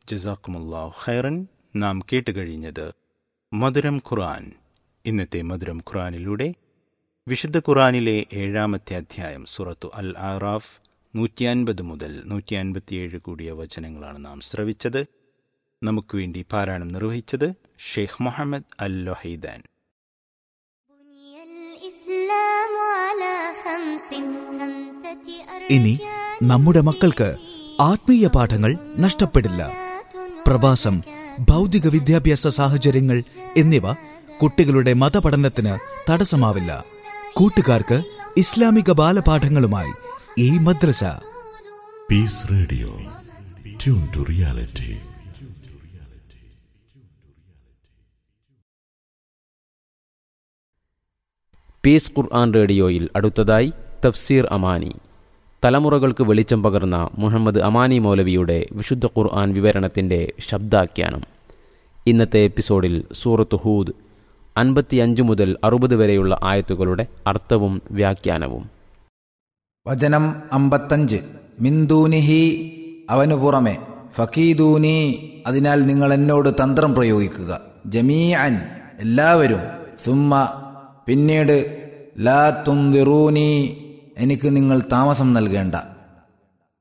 ജസാക്കുമുല്ലാഹു ഖൈറൻ നാം കേട്ടുകഴിഞ്ഞത് മധുരം ഖുർആൻ ഇന്നത്തെ മധുരം ഖുർആനിലൂടെ വിശുദ്ധ ഖുർആനിലെ ഏഴാമത്തെ അധ്യായം സൂറത്തു അൽ ആറാഫ് നൂറ്റി അൻപത് മുതൽ നൂറ്റി അൻപത്തിയേഴ് കൂടിയ വചനങ്ങളാണ് നാം ശ്രവിച്ചത് നമുക്ക് വേണ്ടി പാരായണം നിർവഹിച്ചത് ഷെയ്ഖ് മുഹമ്മദ് അൽ ലൊഹൈദാൻ ഇനി നമ്മുടെ മക്കൾക്ക് ആത്മീയ പാഠങ്ങൾ നഷ്ടപ്പെടില്ല പ്രവാസം ഭൗതിക വിദ്യാഭ്യാസ സാഹചര്യങ്ങൾ എന്നിവ കുട്ടികളുടെ മതപഠനത്തിന് തടസ്സമാവില്ല കൂട്ടുകാർക്ക് ഇസ്ലാമിക ബാലപാഠങ്ങളുമായി ഈ മദ്രസ Peace Radio tune to reality Peace ഖുർആൻ റേഡിയോയിൽ അടുത്തതായി തഫ്സീർ അമാനി തലമുറകൾക്ക് വെളിച്ചം പകർന്ന മുഹമ്മദ് അമാനി മൗലവിയുടെ വിശുദ്ധ ഖുർആൻ വിവരണത്തിൻ്റെ ശബ്ദാഖ്യാനം ഇന്നത്തെ എപ്പിസോഡിൽ സൂറത്ത് ഹൂദ് അൻപത്തിയഞ്ച് മുതൽ അറുപത് വരെയുള്ള ആയത്തുകളുടെ അർത്ഥവും വ്യാഖ്യാനവും വചനം അമ്പത്തഞ്ച് മിന്ദൂനിഹി അവനു പുറമെ ഫക്കീദൂനി അതിനാൽ നിങ്ങൾ എന്നോട് തന്ത്രം പ്രയോഗിക്കുക ജമീഅൻ എല്ലാവരും സുമ്മ പിന്നീട് ലാ തുന്തിറൂനി എനിക്ക് നിങ്ങൾ താമസം നൽകേണ്ട